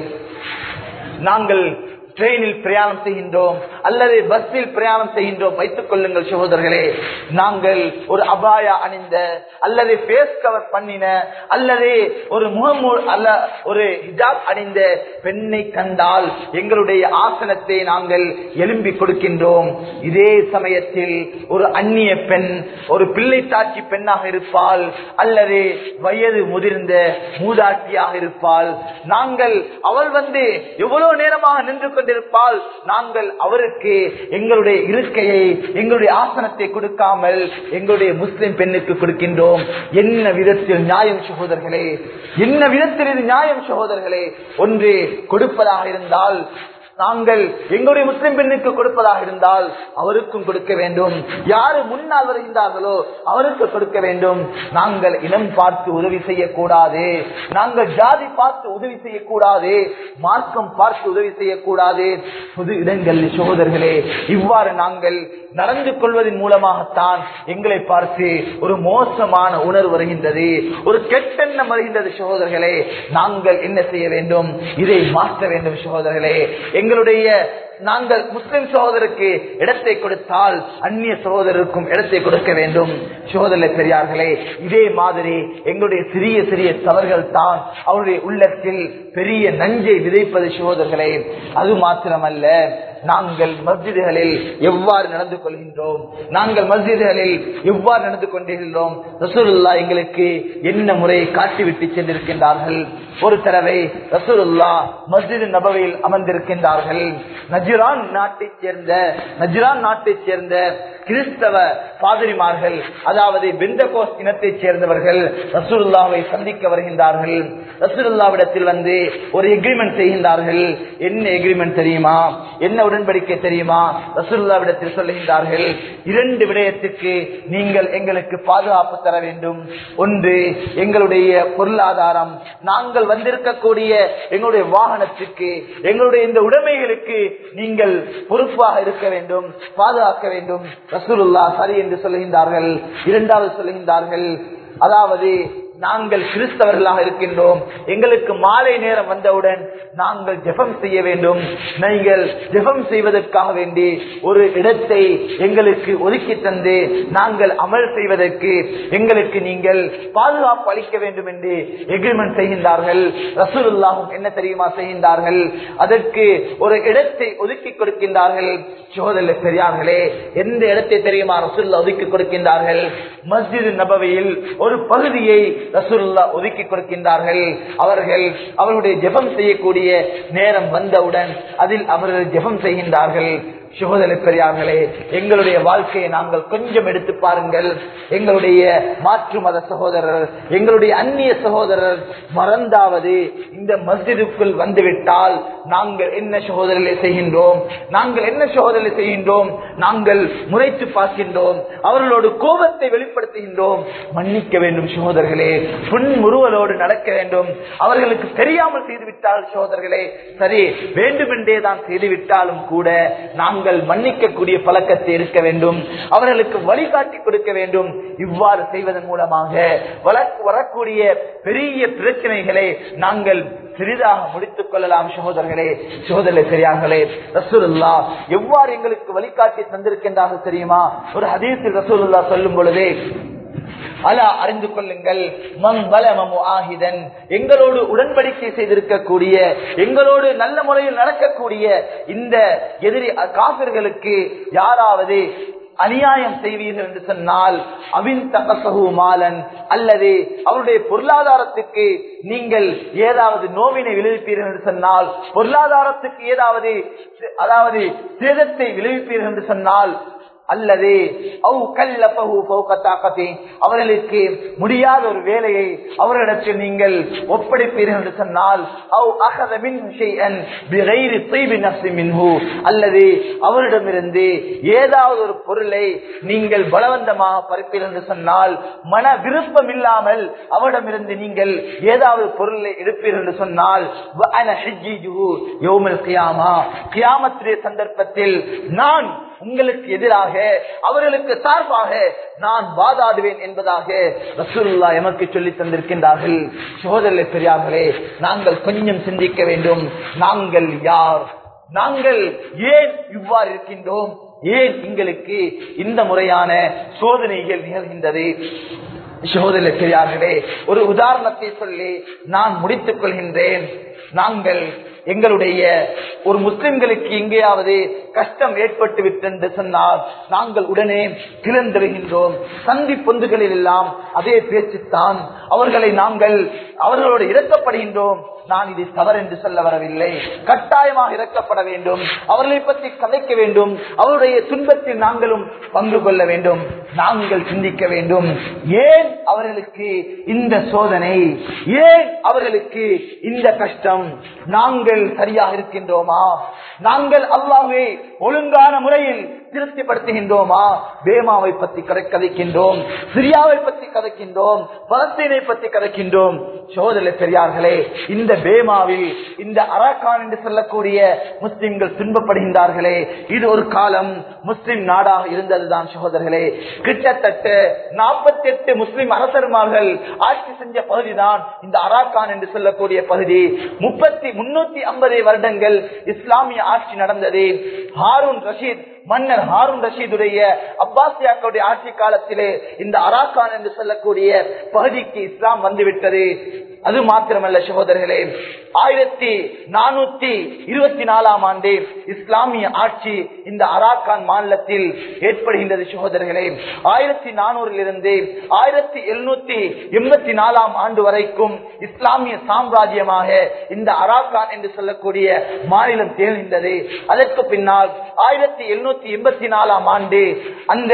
[SPEAKER 2] நாங்கள் ட்ரெயினில் பிரயாணம் செய்கின்றோம் அல்லது பஸ்ஸில் பிரயாணம் செய்கின்றோம் வைத்துக் கொள்ளுங்கள் சகோதரர்களே நாங்கள் ஒரு அபாயா அணிந்த அல்லது பேஸ் கவர் பண்ணின அல்லது ஒரு முகமூ அல்ல ஒரு ஹிஜாப் அணிந்த பெண்ணை கண்டால் எங்களுடைய ஆசனத்தை நாங்கள் எழும்பி கொடுக்கின்றோம் இதே சமயத்தில் ஒரு அந்நிய பெண் ஒரு பிள்ளை தாட்சி பெண்ணாக இருப்பாள் அல்லது வயது முதிர்ந்த மூதாட்டியாக இருப்பாள் நாங்கள் அவள் வந்து எவ்வளவு நேரமாக நின்று கொண்டிருப்பால் நாங்கள் அவருக்கு எங்களுடைய இருக்கையை எங்களுடைய ஆசனத்தை கொடுக்காமல் எங்களுடைய முஸ்லிம் பெண்ணுக்கு கொடுக்கின்றோம் என்ன விதத்தில் நியாயம் சகோதரர்களே என்ன விதத்தில் இது நியாயம் சகோதரர்களே ஒன்று கொடுப்பதாக இருந்தால் நாங்கள் எங்களுடைய முஸ்லிம் பெண்ணுக்கு கொடுப்பதாக இருந்தால் அவருக்கும் கொடுக்க வேண்டும் யாரு முன்னால் வருகின்றார்களோ அவருக்கு கொடுக்க வேண்டும் நாங்கள் இனம் பார்த்து உதவி செய்யக்கூடாது நாங்கள் ஜாதி பார்த்து உதவி செய்யக்கூடாது மார்க்கம் பார்த்து உதவி செய்யக்கூடாது பொது இடங்களில் சகோதரர்களே இவ்வாறு நாங்கள் நடந்து கொள்வதன் மூலமாகத்தான் எங்களை பார்த்து ஒரு மோசமான உணர்வு வருகின்றது ஒரு கெட்டெண்ணம் வருகின்றது சகோதரர்களே நாங்கள் என்ன செய்ய வேண்டும் இதை மாற்ற வேண்டும் சகோதரர்களே எங்களுடைய நாங்கள் முஸ்லிம் சகோதரருக்கு இடத்தை கொடுத்தால் அந்நிய சகோதரருக்கும் இடத்தை கொடுக்க வேண்டும் சகோதர பெரியார்களே இதே மாதிரி எங்களுடைய சிறிய சிறிய தவறுகள் தான் அவருடைய உள்ளத்தில் பெரிய நஞ்சை விதைப்பது சகோதரர்களே அது மாத்திரமல்ல நாங்கள் மஸ்ஜிதுகளில் எவ்வாறு நடந்து கொள்கின்றோம் நாங்கள் மஸ்ஜிதுகளில் எவ்வாறு நடந்து கொண்டிருக்கிறோம் ரசூலுல்லா எங்களுக்கு என்ன முறையை காட்டிவிட்டு சென்றிருக்கின்றார்கள் ஒரு தடவை ரசூலுல்லா மஸ்ஜிது நபவையில் அமர்ந்திருக்கின்றார்கள் நஜிரான் நாட்டைச் சேர்ந்த நஜிரான் நாட்டைச் சேர்ந்த கிறிஸ்தவ பாதிரிமார்கள் அதாவது பெந்தகோஸ் இனத்தைச் சேர்ந்தவர்கள் ரசூலுல்லாவை சந்திக்க வருகின்றார்கள் ரசூலுல்லாவிடத்தில் வந்து ஒரு எக்ரிமெண்ட் செய்கின்றார்கள் என்ன எக்ரிமெண்ட் தெரியுமா என்ன உடன்படிக்கை தெரியுமா ரசூலுல்லாவிடத்தில் சொல்லுகின்றார்கள் இரண்டு விடயத்துக்கு நீங்கள் எங்களுக்கு பாதுகாப்பு தர வேண்டும் ஒன்று எங்களுடைய பொருளாதாரம் நாங்கள் வந்திருக்கக்கூடிய எங்களுடைய வாகனத்துக்கு எங்களுடைய இந்த உடைமைகளுக்கு நீங்கள் பொறுப்பாக இருக்க வேண்டும் பாதுகாக்க வேண்டும் ரசூலுல்லா சரி என்று சொல்லுகின்றார்கள் இரண்டாவது சொல்லுகின்றார்கள் அதாவது நாங்கள் கிறிஸ்தவர்களாக இருக்கின்றோம் எங்களுக்கு மாலை நேரம் வந்தவுடன் நாங்கள் ஜெபம் செய்ய வேண்டும் நீங்கள் ஜெபம் செய்வதற்காக வேண்டி ஒரு இடத்தை எங்களுக்கு ஒதுக்கி தந்து நாங்கள் அமல் செய்வதற்கு எங்களுக்கு நீங்கள் பாதுகாப்பு அளிக்க வேண்டும் என்று எக்ரிமெண்ட் செய்கின்றார்கள் ரசூலுல்லாவும் என்ன தெரியுமா செய்கின்றார்கள் அதற்கு ஒரு இடத்தை ஒதுக்கி கொடுக்கின்றார்கள் சோதல பெரியார்களே எந்த இடத்தை தெரியுமா ரசூல்லா ஒதுக்கி கொடுக்கின்றார்கள் மஸ்ஜித் நபவியில் ஒரு பகுதியை ரசூல்லா ஒதுக்கி கொடுக்கின்றார்கள் அவர்கள் அவர்களுடைய ஜெபம் செய்யக்கூடிய நேரம் வந்தவுடன் அதில் அவர்கள் ஜெபம் செய்கின்றார்கள் சுகோதர பெரியார்களே எங்களுடைய வாழ்க்கையை நாங்கள் கொஞ்சம் எடுத்து பாருங்கள் எங்களுடைய மாற்று மத சகோதரர் எங்களுடைய அந்நிய சகோதரர் மறந்தாவது இந்த மஸ்ஜிதுக்குள் வந்துவிட்டால் நாங்கள் என்ன சகோதரர்களை செய்கின்றோம் நாங்கள் என்ன சகோதரர்களை செய்கின்றோம் நாங்கள் முறைத்து பார்க்கின்றோம் அவர்களோடு கோபத்தை வெளிப்படுத்துகின்றோம் மன்னிக்க வேண்டும் சகோதரர்களே புன்முறுவலோடு நடக்க வேண்டும் அவர்களுக்கு தெரியாமல் செய்துவிட்டால் சகோதரர்களே சரி வேண்டுமென்றே தான் செய்துவிட்டாலும் கூட நாங்கள் மன்னிக்கக்கூடிய பழக்கத்தை இருக்க வேண்டும் அவர்களுக்கு வழிகாட்டி கொடுக்க வேண்டும் இவ்வாறு செய்வதன் மூலமாக வள- வரக்கூடிய பெரிய பிரச்சனைகளை நாங்கள் சிறிதாக முடித்துக் கொள்ளலாம் சகோதரர்களே சகோதரர்களே சரியார்களே ரசூலுல்லா எவ்வாறு எங்களுக்கு வழிகாட்டி தந்திருக்கின்றார்கள் தெரியுமா ஒரு ஹதீஸில் ரசூலுல்லா சொல்லும் பொழுதே அலா அறிந்து கொள்ளுங்கள் மம் வலமமு ஆகிதன் எங்களோடு உடன்படிக்கை செய்திருக்கக்கூடிய எங்களோடு நல்ல முறையில் நடக்கக்கூடிய இந்த எதிரி காபிர்களுக்கு யாராவது அநியாயம் செய்வீர்கள் என்று சொன்னால் அவின் தகசகு மாலன் அல்லது அவருடைய பொருளாதாரத்துக்கு நீங்கள் ஏதாவது நோவினை விளைவிப்பீர்கள் என்று சொன்னால் பொருளாதாரத்துக்கு ஏதாவது அதாவது சேதத்தை விளைவிப்பீர்கள் என்று சொன்னால் அல்லது அவு கல்லபஹு ஃபௌக தாக்கத்தி அவர்களுக்கு முடியாத ஒரு வேலையை அவர்களிடத்தில் நீங்கள் ஒப்படைப்பீர்கள் என்று சொன்னால் அவு அகத மின் ஷைஅன் பிகைரி தீபி நஃப்ஸி மின்ஹு அல்லது அவரிடமிருந்து ஏதாவது ஒரு பொருளை நீங்கள் பலவந்தமாக பறிப்பீர்கள் என்று சொன்னால் மன விருப்பம் இல்லாமல் அவரிடமிருந்து நீங்கள் ஏதாவது பொருளை எடுப்பீர்கள் என்று சொன்னால் வ அன ஹிஜ்ஜிஜுஹு யௌமல் கியாமா கியாமத்துடைய சந்தர்ப்பத்தில் நான் உங்களுக்கு எதிராக அவர்களுக்கு சார்பாக நான் வாதாடுவேன் என்பதாக ரசூலுல்லா எமக்கு சொல்லி தந்திருக்கின்றார்கள் சோதரர்களே பெரியார்களே நாங்கள் கொஞ்சம் சிந்திக்க வேண்டும் நாங்கள் யார் நாங்கள் ஏன் இவ்வாறு இருக்கின்றோம் ஏன் எங்களுக்கு இந்த முறையான சோதனைகள் நிகழ்கின்றது சோதனை பெரியார்களே ஒரு உதாரணத்தை சொல்லி நான் முடித்துக் கொள்கின்றேன் நாங்கள் எங்களுடைய ஒரு முஸ்லிம்களுக்கு எங்கேயாவது கஷ்டம் ஏற்பட்டு விட்டென்று சொன்னால் நாங்கள் உடனே கிளர்ந்தெழுகின்றோம் சந்தி பொந்துகளில் எல்லாம் அதே பேச்சுத்தான் அவர்களை நாங்கள் அவர்களோடு இறக்கப்படுகின்றோம் நான் இது தவறு என்று சொல்ல வரவில்லை கட்டாயமாக இறக்கப்பட வேண்டும் அவர்களை பற்றி கதைக்க வேண்டும் அவருடைய துன்பத்தில் நாங்களும் பங்கு கொள்ள வேண்டும் நாங்கள் சிந்திக்க வேண்டும் ஏன் அவர்களுக்கு இந்த சோதனை ஏன் அவர்களுக்கு இந்த கஷ்டம் நாங்கள் சரியாக இருக்கின்றோமா நாங்கள் அல்லாஹ்வை ஒழுங்கான முறையில் திருப்திப்படுத்துகின்றோமா பேமாவை பற்றி கதை கதைக்கின்றோம் சிரியாவை பற்றி கதைக்கின்றோம் பலஸ்தீனை பற்றி கதைக்கின்றோம் சோதனை பெரியார்களே இந்த பேமாவில் இந்த அரக்கான் என்று சொல்லக்கூடிய முஸ்லிம்கள் துன்பப்படுகின்றார்களே இது ஒரு காலம் முஸ்லிம் நாடாக இருந்ததுதான் சகோதரர்களே கிட்டத்தட்ட நாற்பத்தி எட்டு முஸ்லிம் அரசர்மார்கள் ஆட்சி செஞ்ச பகுதிதான் இந்த அராக்கான் என்று சொல்லக்கூடிய பகுதி முப்பத்தி முன்னூத்தி ஐம்பது வருடங்கள் இஸ்லாமிய ஆட்சி நடந்தது ஹாரூன் ரஷீத் மன்னர் ஹாரூன் ரஷீதுடைய அப்பாசியாக்களுடைய ஆட்சி காலத்திலே இந்த அராக்கான் என்று சொல்லக்கூடிய பகுதிக்கு இஸ்லாம் வந்துவிட்டது அது மாத்திரமல்ல சகோதரர்களே ஆயிரத்தி நானூத்தி இருபத்தி நாலாம் ஆண்டு இஸ்லாமிய ஆட்சி இந்த அராக்கான் மாநிலத்தில் ஏற்படுகின்றது சகோதரர்களே ஆயிரத்தி நானூறில் இருந்து ஆயிரத்தி எழுநூத்தி எண்பத்தி நாலாம் ஆண்டு வரைக்கும் இஸ்லாமிய சாம்ராஜ்யமாக இந்த அராக்கான் என்று சொல்லக்கூடிய மாநிலம் திகழ்கின்றது அதற்கு பின்னால் ஆயிரத்தி எழுநூத்தி எண்பத்தி நாலாம் ஆண்டு அந்த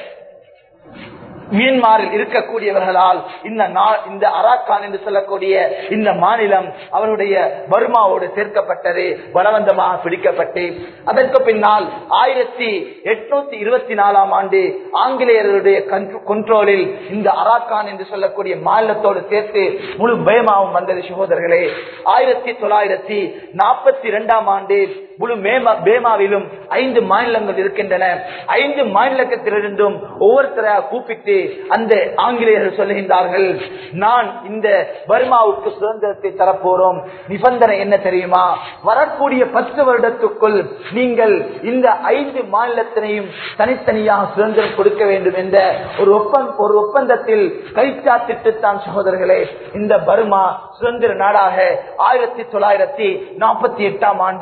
[SPEAKER 2] மியன்மாரில் இருக்கக்கூடியவர்களால் இந்த நா- இந்த அராக்கான் என்று சொல்லக்கூடிய இந்த மாநிலம் அவருடைய பர்மாவோடு சேர்க்கப்பட்டது பலவந்தமாக பிடிக்கப்பட்டு அதற்கு பின்னால் ஆயிரத்தி எட்நூத்தி இருபத்தி நாலாம் ஆண்டு ஆங்கிலேயர்களுடைய கண்ட்ரோலில் இந்த அராக்கான் என்று சொல்லக்கூடிய மாநிலத்தோடு சேர்த்து முழு பயமாவும் வந்தது சகோதரர்களே ஆயிரத்தி தொள்ளாயிரத்தி நாற்பத்தி இரண்டாம் ஆண்டு முழு மேமா- பேமாவிலும் ஐந்து மாநிலங்கள் இருக்கின்றன ஐந்து மாநிலத்திலிருந்தும் ஒவ்வொருத்தராக கூப்பிட்டு அந்த ஆங்கிலேயர்கள் சொல்லுகின்றார்கள் நான் இந்த பர்மாவுக்கு சுதந்திரத்தை தரப்போறோம் நிபந்தனை என்ன தெரியுமா வரக்கூடிய பத்து வருடத்துக்குள் நீங்கள் இந்த ஐந்து மாநிலத்தினையும் தனித்தனியாக சுதந்திரம் கொடுக்க வேண்டும் என்ற ஒரு ஒப்பந்த ஒரு ஒப்பந்தத்தில் கைச்சாத்திட்டுத்தான் சகோதரர்களே இந்த பர்மா சுதந்திர நாடாக ஆயிரத்தி தொள்ளாயிரத்தி நாற்பத்தி எட்டாம் ஆண்டு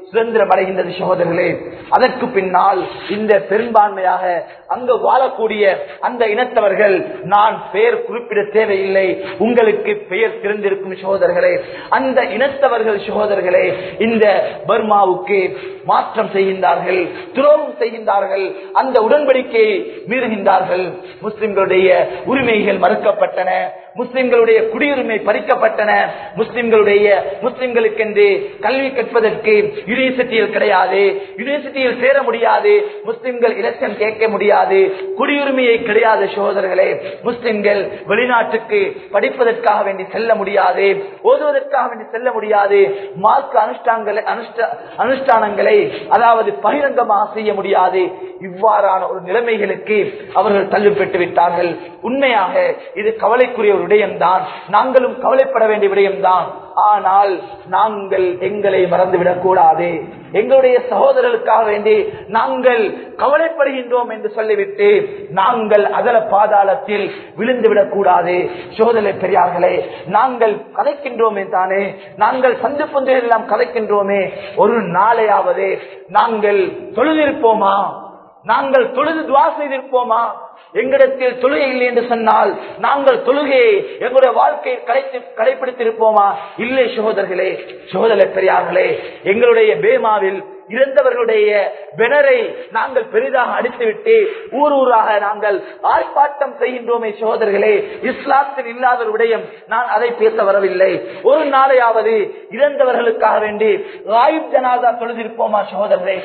[SPEAKER 2] சுதந்திரம் அடைகின்றது சகோதரர்களே அதற்கு பின்னால் இந்த பெரும்பான்மையாக அங்கு வாழக்கூடிய அந்த இனத்தவர்கள் நான் பெயர் குறிப்பிட தேவையில்லை உங்களுக்கு பெயர் தெரிந்திருக்கும் சகோதரர்களே அந்த இனத்தவர்கள் சகோதரர்களே இந்த பர்மாவுக்கு மாற்றம் செய்கின்றார்கள் துரோகம் செய்கின்றார்கள் அந்த உடன்படிக்கையை மீறுகின்றார்கள் முஸ்லிம்களுடைய உரிமைகள் மறுக்கப்பட்டன முஸ்லிம்களுடைய குடியுரிமை பறிக்கப்பட்டன முஸ்லிம்களுடைய முஸ்லிம்களுக்கென்று கல்வி கற்பதற்கு யூனிவர்சிட்டியில் கிடையாது யூனிவர்சிட்டியில் சேர முடியாது முஸ்லிம்கள் இலட்சம் கேட்க முடியாது குடியுரிமையை கிடையாது சகோதரர்களே முஸ்லிம்கள் வெளிநாட்டுக்கு படிப்பதற்காக வேண்டி செல்ல முடியாது ஓதுவதற்காக வேண்டி செல்ல முடியாது மார்க்க அனுஷ்டானங்களை அனுஷ்ட- அனுஷ்டானங்களை அதாவது பகிரங்கமாக செய்ய முடியாது இவ்வாறான ஒரு நிலைமைகளுக்கு அவர்கள் தள்ளுப்பட்டு விட்டார்கள் உண்மையாக இது கவலைக்குரிய ஒரு விடயம்தான் நாங்களும் கவலைப்பட வேண்டிய விடயம்தான் ஆனால் நாங்கள் எங்களை மறந்துவிடக் கூடாது எங்களுடைய சகோதரர்களுக்காக வேண்டி நாங்கள் கவலைப்படுகின்றோம் என்று சொல்லிவிட்டு நாங்கள் அதல பாதாளத்தில் விழுந்து விடக்கூடாது சோதனை பெரியார்களே நாங்கள் கதைக்கின்றோமே தானே நாங்கள் சந்து பொந்தையில் எல்லாம் கதைக்கின்றோமே ஒரு நாளையாவது நாங்கள் தொழுதிருப்போமா நாங்கள் தொழுது துவா செய்திருப்போமா எங்களிடத்தில் தொழுகை இல்லை என்று சொன்னால் நாங்கள் தொழுகையை எங்களுடைய வாழ்க்கையை கடைத்து கடைபிடித்திருப்போமா இல்லை சகோதரர்களே சகோதர பெரியார்களே எங்களுடைய பேமாவில் இறந்தவர்களுடைய பெனரை நாங்கள் பெரிதாக அடித்துவிட்டு ஊர் ஊராக நாங்கள் ஆர்ப்பாட்டம் செய்கின்றோமே சகோதரர்களே இஸ்லாத்தில் இல்லாத ஒரு விடயம் நான் அதை பேச வரவில்லை ஒரு நாளையாவது இறந்தவர்களுக்காக வேண்டி ராயிப் ஜனாதா தொழுதிருப்போமா சகோதரர்களே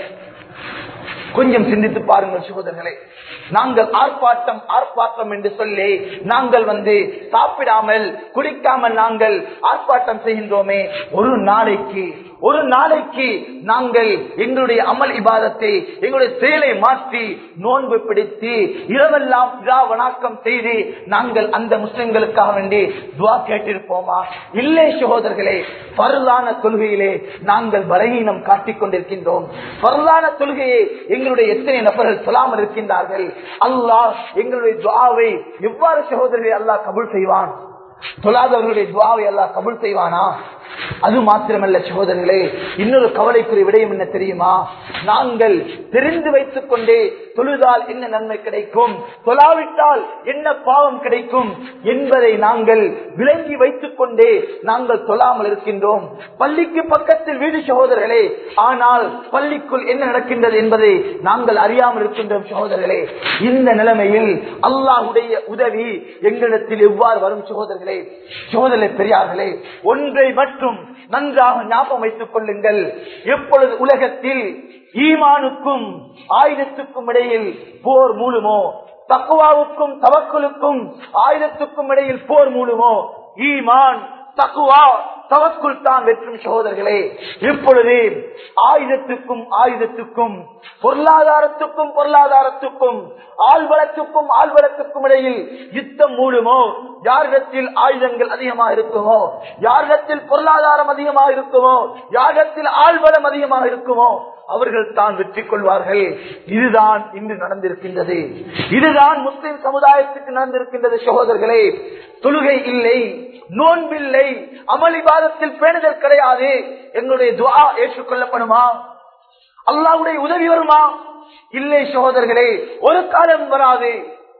[SPEAKER 2] கொஞ்சம் சிந்தித்து பாருங்கள் சகோதரர்களே நாங்கள் ஆர்ப்பாட்டம் ஆர்ப்பாட்டம் என்று சொல்லி நாங்கள் வந்து சாப்பிடாமல் குடிக்காமல் நாங்கள் ஆர்ப்பாட்டம் செய்கின்றோமே ஒரு நாளைக்கு ஒரு நாளைக்கு நாங்கள் எங்களுடைய அமல் இபாதத்தை எங்களுடைய செயலை மாற்றி நோன்பு பிடித்து இரவெல்லாம் இதா வணக்கம் செய்து நாங்கள் அந்த முஸ்லிம்களுக்காக வேண்டி துவா கேட்டிருப்போமா இல்லை சகோதரர்களே பருளான கொள்கையிலே நாங்கள் பலகீனம் காட்டிக் கொண்டிருக்கின்றோம் பருளான தொழுகையை எங்களுடைய எத்தனை நபர்கள் சொல்லாமல் இருக்கின்றார்கள் அல்லாஹ் எங்களுடைய துவாவை எவ்வாறு சகோதரரை அல்லாஹ் கபுல் செய்வான் தொழாதவர்களுடைய துவாவை அல்லாஹ் கபுல் செய்வானா அது மாத்திரமல்ல சகோதரர்களே இன்னொரு கவலைக்குரிய விடயம் என்ன தெரியுமா நாங்கள் தெரிந்து வைத்துக் கொண்டே தொழுதால் என்ன நன்மை கிடைக்கும் தொழாவிட்டால் என்ன பாவம் கிடைக்கும் என்பதை நாங்கள் விளங்கி வைத்துக் கொண்டே நாங்கள் தொழாமல் இருக்கின்றோம் பள்ளிக்கு பக்கத்தில் வீடு சகோதரர்களே ஆனால் பள்ளிக்குள் என்ன நடக்கின்றது என்பதை நாங்கள் அறியாமல் இருக்கின்றோம் சகோதரர்களே இந்த நிலைமையில் அல்லாஹுடைய உதவி எங்களிடத்தில் எவ்வாறு வரும் சகோதரர்களே சகோதரர்களே பெரியார்களே ஒன்றை மட்டும் நன்றாக ஞாபகம் வைத்துக் கொள்ளுங்கள் எப்பொழுது உலகத்தில் ஈமானுக்கும் ஆயுதத்துக்கும் இடையில் போர் மூலுமோ தக்குவாவுக்கும் தவக்குலுக்கும் ஆயுதத்துக்கும் இடையில் போர் மூலுமோ ஈமான் தக்குவா தவக்குள் தான் வெற்றும் சகோதரர்களே இப்பொழுது ஆயுதத்துக்கும் ஆயுதத்துக்கும் பொருளாதாரத்துக்கும் பொருளாதாரத்துக்கும் ஆழ்வளத்துக்கும் ஆழ்வளத்துக்கும் இடையில் யுத்தம் மூடுமோ யாரிடத்தில் ஆயுதங்கள் அதிகமாக இருக்குமோ யாரிடத்தில் பொருளாதாரம் அதிகமாக இருக்குமோ யாரிடத்தில் ஆழ்வளம் அதிகமாக இருக்குமோ அவர்கள் தான் வெற்றி கொள்வார்கள் இதுதான் இன்று நடந்திருக்கின்றது இதுதான் முஸ்லிம் சமுதாயத்துக்கு நடந்திருக்கின்றது சகோதரர்களே தொழுகை இல்லை நோன்பில்லை அமளிபாதத்தில் பேணுதல் கிடையாது எங்களுடைய துவா ஏற்றுக்கொள்ளப்படுமா அல்லாவுடைய உதவி வருமா இல்லை சகோதரர்களே ஒரு காலம் வராது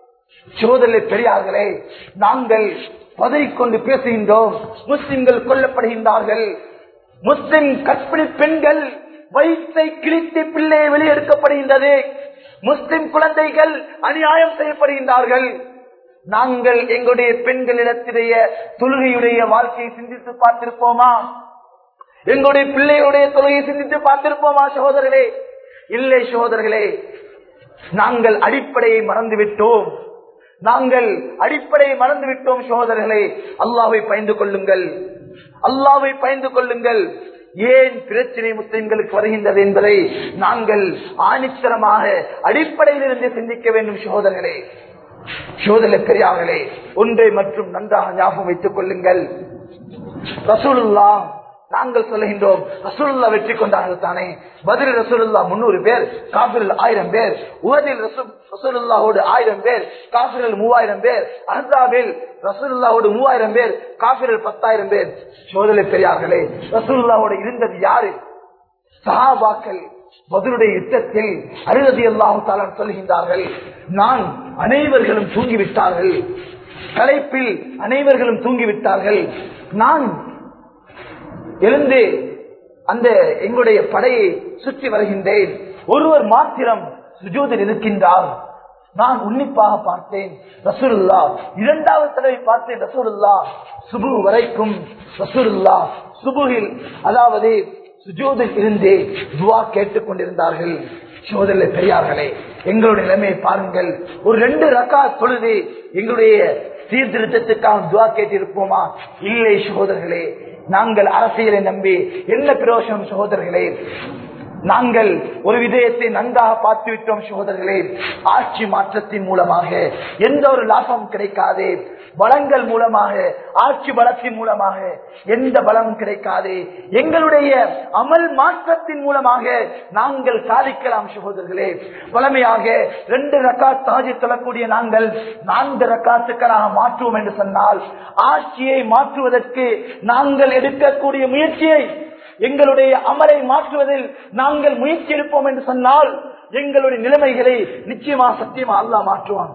[SPEAKER 2] சோதனை பெரியார்களே நாங்கள் பதறிக்கொண்டு பேசுகின்றோம் முஸ்லிம்கள் கொல்லப்படுகின்றார்கள் முஸ்லிம் கற்பிணி பெண்கள் வயிற்றை கிழித்து பிள்ளையை வெளியெடுக்கப்படுகின்றது முஸ்லிம் குழந்தைகள் அநியாயம் செய்யப்படுகின்றார்கள் நாங்கள் எங்களுடைய பெண்களிடத்திலேய தொழுகையுடைய வாழ்க்கையை சிந்தித்து பார்த்திருப்போமா எங்களுடைய பிள்ளையுடைய தொழுகையை சிந்தித்து பார்த்திருப்போமா சகோதரர்களே இல்லை சகோதரர்களே நாங்கள் அடிப்படையை மறந்துவிட்டோம் நாங்கள் அடிப்படையை மறந்து விட்டோம் சகோதரர்களே அல்லாவை பயந்து கொள்ளுங்கள் அல்லாவை பயந்து கொள்ளுங்கள் ஏன் பிரச்சனை முஸ்லிம்களுக்கு வருகின்றது என்பதை நாங்கள் ஆணித்தரமாக அடிப்படையிலிருந்து சிந்திக்க வேண்டும் சகோதரர்களே சோதனை பெரியார்களே ஒன்றை மற்றும் நன்றாக ஞாபகம் வைத்துக் கொள்ளுங்கள் ரசூலுல்லா நாங்கள் சொல்லுகின்றோம் ரசூலுல்லா வெற்றி கொண்டார்கள் தானே பதில் ரசூலுல்லா முன்னூறு பேர் காபிரில் ஆயிரம் பேர் உகதில் ரசூலுல்லாவோடு ஆயிரம் பேர் காபிரில் மூவாயிரம் பேர் அஹாபில் ரசூலுல்லாவோடு மூவாயிரம் பேர் காபிரில் பத்தாயிரம் பேர் சோதனை பெரியார்களே ரசூலுல்லாவோடு இருந்தது யாரு சஹாபாக்கள் பதிலுடைய யுத்தத்தில் அருகதி அல்லாஹாலன் சொல்கின்றார்கள் நான் அனைவர்களும் தூங்கிவிட்டார்கள் களைப்பில் அனைவர்களும் தூங்கிவிட்டார்கள் நான் எழுந்து அந்த எங்களுடைய படையை சுற்றி வருகின்றேன் ஒருவர் மாத்திரம் சுஜூதில் இருக்கின்றார் நான் உன்னிப்பாக பார்த்தேன் ரசூலுல்லா இரண்டாவது தடவை பார்த்தேன் ரசூலுல்லா சுபு வரைக்கும் ரசூலுல்லா சுபுகில் அதாவது சுஜூதில் இருந்தே துவா கேட்டுக் கொண்டிருந்தார்கள் சோதரில் பெரியார்களே எங்களுடைய நிலைமையை பாருங்கள் ஒரு ரெண்டு ரக்கா தொழுது எங்களுடைய சீர்திருத்தத்துக்காக துவா கேட்டிருப்போமா இல்லை சகோதரர்களே நாங்கள் அரசியலை நம்பி என்ன பிரயோசனம் சகோதரர்களே நாங்கள் ஒரு விதயத்தை நன்றாக பார்த்து விட்டோம் சகோதரர்களே ஆட்சி மாற்றத்தின் மூலமாக எந்த ஒரு லாபம் கிடைக்காது வளங்கள் மூலமாக ஆட்சி பலத்தின் மூலமாக எந்த பலமும் கிடைக்காது எங்களுடைய அமல் மாற்றத்தின் மூலமாக நாங்கள் சாதிக்கலாம் சகோதரர்களே வளமையாக ரெண்டு ரக்காத் தாஜி தொழக்கூடிய நாங்கள் நான்கு ரக்காத்துக்களாக மாற்றுவோம் என்று சொன்னால் ஆட்சியை மாற்றுவதற்கு நாங்கள் எடுக்கக்கூடிய முயற்சியை எங்களுடைய அமலை மாற்றுவதில் நாங்கள் முயற்சி எடுப்போம் என்று சொன்னால் எங்களுடைய நிலைமைகளை நிச்சயமா சத்தியமா அல்லா மாற்றுவான்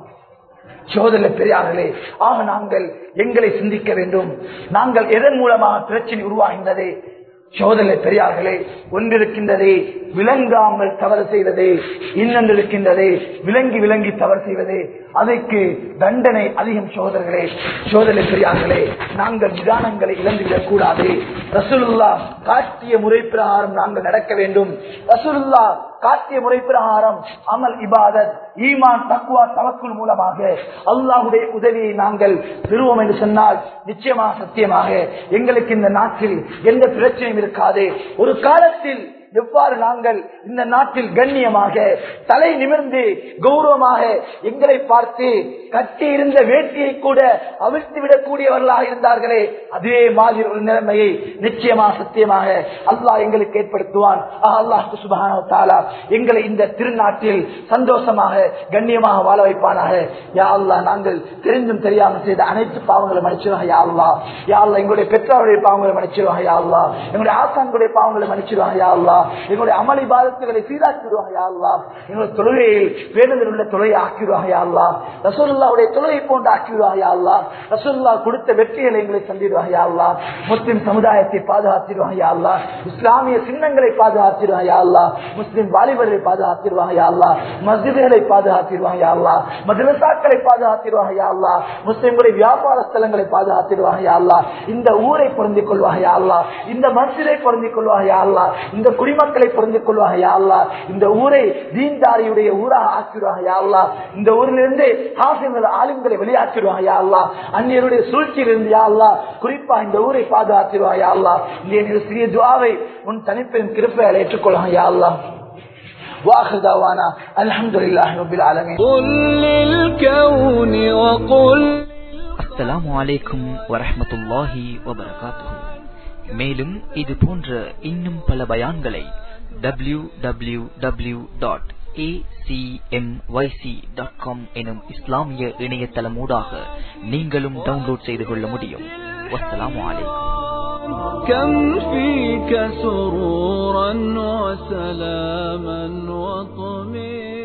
[SPEAKER 2] சோதனை பெரியார்களே ஆக நாங்கள் எங்களை சிந்திக்க வேண்டும் நாங்கள் எதன் மூலமாக பிரச்சனை உருவாகின்றது சோதனை பெரியார்களே ஒன்றிருக்கின்றதே விளங்காமல் தவறு செய்வதே இன்னொன்று இருக்கின்றதே விளங்கி விளங்கி தவறு செய்வதே அதற்கு தண்டனை அதிகம் சோதர்களே சோதனை பெரியார்களே நாங்கள் விதானங்களை இழந்துவிடக் கூடாது ரசூலுல்லா காட்டிய முறை பிரகாரம் நாங்கள் நடக்க வேண்டும் ரசூலுல்லா காட்டிய முறை பிரகாரம் அமல் இபாதத் ஈமான் தக்குவா தவக்குள் மூலமாக அல்லாஹுடைய உதவியை நாங்கள் பெறுவோம் என்று சொன்னால் நிச்சயமாக சத்தியமாக எங்களுக்கு இந்த நாட்டில் எந்த பிரச்சனையும் இருக்காது ஒரு காலத்தில் எவ்வாறு நாங்கள் இந்த நாட்டில் கண்ணியமாக தலை நிமிர்ந்து கௌரவமாக எங்களை பார்த்து கட்டி இருந்த வேட்டியை கூட அவிழ்த்து விடக்கூடியவர்களாக இருந்தார்களே அதே மாதிரி ஒரு நிலைமையை நிச்சயமாக சத்தியமாக அல்லாஹ் எங்களுக்கு ஏற்படுத்துவான் அல்லாஹு சுபஹான தாலா எங்களை இந்த திருநாட்டில் சந்தோஷமாக கண்ணியமாக வாழ வைப்பானாக யா அல்லா நாங்கள் தெரிந்தும் தெரியாமல் செய்த அனைத்து பாவங்களை மன்னிச்சிருவாங்க யா அல்லா யா அல்லா எங்களுடைய பெற்றோருடைய பாவங்களை மன்னிச்சிருவாங்க யா அல்லா எங்களுடைய ஆசான்களுடைய பாவங்களை மன்னிச்சிருவாங்க யா அல்லா எங்களுடைய அமளி பாதத்துகளை சீராக்கிடுவாங்க யா அல்லா எங்களுடைய தொழுகையில் வேண்டுதல் உள்ள தொழுகை ஆக்கிடுவாங்க யா அல்லா ரசூலுல்லாவுடைய தொழுகை போன்று ஆக்கிடுவாங்க யா அல்லா ரசூலுல்லா கொடுத்த வெற்றிகளை எங்களை சந்திடுவாங்க யா அல்லா முஸ்லிம் சமுதாயத்தை பாதுகாத்திடுவாங்க யா அல்லா இஸ்லாமிய சின்னங்களை பாதுகாத்திடுவாங்க யா அல்லா முஸ்லிம் வாலிபர்களை பாதுகாத்திடுவாங்க யா அல்லா மஸ்ஜிதுகளை பாதுகாத்திடுவாங்க யா அல்லா மதரசாக்களை பாதுகாத்திடுவாங்க யா அல்லா முஸ்லிம்களுடைய வியாபார ஸ்தலங்களை பாதுகாத்திடுவாங்க யா அல்லா இந்த ஊரை பொருந்திக் கொள்வாங்க யா அல்லா இந்த மஸ்ஜிதை பொருந்திக் கொள்வாங்க யா அல்லா இந்த குடிமக்களை பொருந்திக் கொள்வாங்க யா அல்லா இந்த ஊரை தீன்தாரியுடைய ஊராக ஆக்கிடுவாங்க யா அல்லா இந்த ஊரிலிருந்து ஹாசிம்கள் ஆலிம்களை வெளியாக்கிடுவாங்க யா அல்லா அந்நியருடைய சூழ்ச்சியில் இருந்து யா அல்லா குறிப்பா இந்த ஊரை பாதுகாத்திடுவாங்க யா அல்லா இந்த சிறிய துவாவை உன் தனிப்பெரும் கிருப்பையால் ஏற்றுக்கொள்வாங்க யா அல்லா واخر دعوانا الحمد لله رب العالمين
[SPEAKER 3] قل للكون وقل
[SPEAKER 4] அஸ்ஸலாமு அலைக்கும் வரஹ்மத்துல்லாஹி வபரகாத்துஹு மேலும் இது போன்ற இன்னும் பல பயான்களை டபிள்யூ டபிள்யூ டபிள்யூ டாட் எனும் இஸ்லாமிய இணையதளமூடாக நீங்களும் டவுன்லோட் செய்து கொள்ள முடியும் வஸ்ஸலாமு அலைக்கும்
[SPEAKER 3] كم فيك سرورا وسلاما وطمئنا